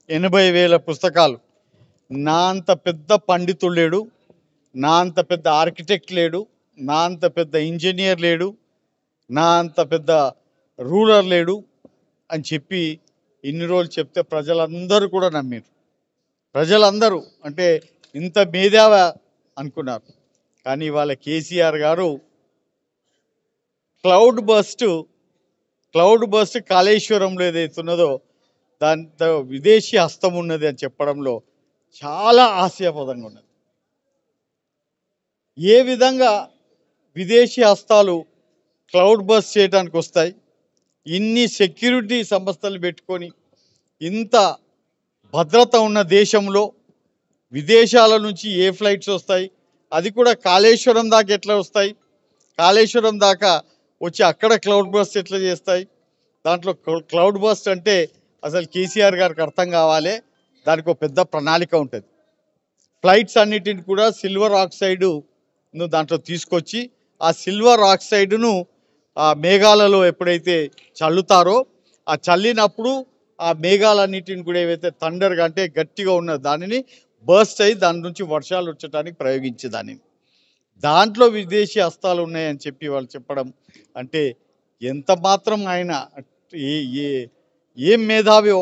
ఎనభై వేల పుస్తకాలు నా అంత పెద్ద పండితుడు లేడు నా అంత పెద్ద ఆర్కిటెక్ట్ లేడు నా అంత పెద్ద ఇంజనీర్ లేడు నా అంత పెద్ద రూలర్ లేడు అని చెప్పి ఇన్ని రోజులు చెప్తే ప్రజలందరూ కూడా నమ్మారు ప్రజలందరూ అంటే ఇంత మేధావ అనుకున్నారు కానీ ఇవాళ కేసీఆర్ గారు క్లౌడ్ బస్ట్ క్లౌడ్ బస్ట్ కాళేశ్వరంలో ఏదైతున్నదో దాంతో విదేశీ హస్తం ఉన్నది అని చెప్పడంలో చాలా ఆశయపదంగా ఉన్నది ఏ విధంగా విదేశీ హస్తాలు క్లౌడ్ బస్ చేయడానికి వస్తాయి ఇన్ని సెక్యూరిటీ సంస్థలు పెట్టుకొని ఇంత భద్రత ఉన్న దేశంలో విదేశాల నుంచి ఏ ఫ్లైట్స్ వస్తాయి అది కూడా కాళేశ్వరం దాకా ఎట్లా వస్తాయి కాళేశ్వరం దాకా వచ్చి అక్కడ క్లౌడ్ బస్ట్ ఎట్లా చేస్తాయి దాంట్లో క్లౌ- క్లౌడ్ బస్ట్ అంటే అసలు కేసీఆర్ గారికి అర్థం కావాలి దానికి ఒక పెద్ద ప్రణాళిక ఉంటుంది ఫ్లైట్స్ అన్నిటిని కూడా సిల్వర్ ఆక్సైడ్ ను దాంట్లో తీసుకొచ్చి ఆ సిల్వర్ ఆక్సైడ్ను ఆ మేఘాలలో ఎప్పుడైతే చల్లుతారో ఆ చల్లినప్పుడు ఆ మేఘాలన్నిటిని కూడా ఏవైతే థండర్గా అంటే గట్టిగా ఉన్న దానిని బర్స్ట్ అయ్యి దాని నుంచి వర్షాలు వచ్చడానికి ప్రయోగించే దానిని దాంట్లో విదేశీ హస్తాలు ఉన్నాయని చెప్పి వాళ్ళు చెప్పడం అంటే ఎంత మాత్రం ఆయన ఏ ఏ ఏం మేధావియో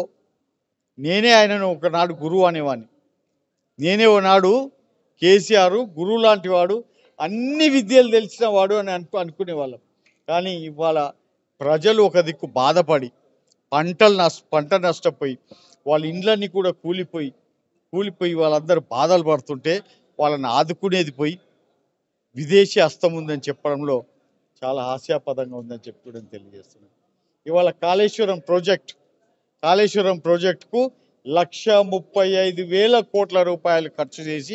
నేనే ఆయనను ఒకనాడు గురువు అనేవాడిని నేనే ఒకనాడు కేసీఆర్ గురువు లాంటి వాడు అన్ని విద్యలు తెలిసిన వాడు అని అనుకు అనుకునేవాళ్ళం కానీ ఇవాళ ప్రజలు ఒక దిక్కు బాధపడి పంటలు నష్ట పంట నష్టపోయి వాళ్ళ ఇండ్లన్నీ కూడా కూలిపోయి కూలిపోయి వాళ్ళందరూ బాధలు పడుతుంటే వాళ్ళని ఆదుకునేది పోయి విదేశీ హస్తం ఉందని చెప్పడంలో చాలా హాస్యాపదంగా ఉందని చెప్పడం తెలియజేస్తున్నాను ఇవాళ కాళేశ్వరం ప్రాజెక్ట్ కాళేశ్వరం ప్రాజెక్టుకు లక్ష ముప్పై ఐదు వేల కోట్ల రూపాయలు ఖర్చు చేసి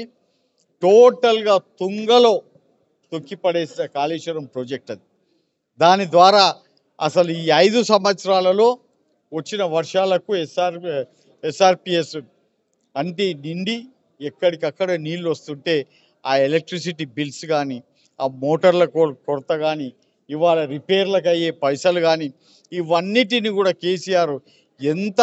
టోటల్గా తుంగలో తొక్కిపడేసిన కాళేశ్వరం ప్రాజెక్ట్ అది దాని ద్వారా అసలు ఈ ఐదు సంవత్సరాలలో వచ్చిన వర్షాలకు ఎస్ఆర్ ఎస్ఆర్పిఎస్ అంటి నిండి ఎక్కడికక్కడ నీళ్ళు వస్తుంటే ఆ ఎలక్ట్రిసిటీ బిల్స్ కానీ ఆ మోటార్ల కొ- కొరత కానీ ఇవాళ రిపేర్లకు అయ్యే పైసలు కానీ ఇవన్నిటిని కూడా కేసీఆర్ ఎంత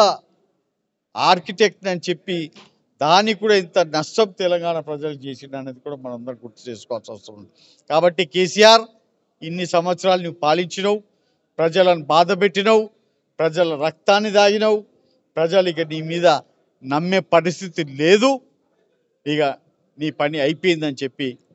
ఆర్కిటెక్ట్ అని చెప్పి దానికి కూడా ఇంత నష్టం తెలంగాణ ప్రజలు చేసిండు అనేది కూడా మనందరం గుర్తు చేసుకోవాల్సి అవసరం ఉంది కాబట్టి కేసీఆర్ ఇన్ని సంవత్సరాలు నువ్వు పాలించినవు ప్రజలను బాధ పెట్టినవు ప్రజల రక్తాన్ని దాగినవు ప్రజలు ఇక నీ మీద నమ్మే పరిస్థితి లేదు ఇక నీ పని అయిపోయిందని చెప్పి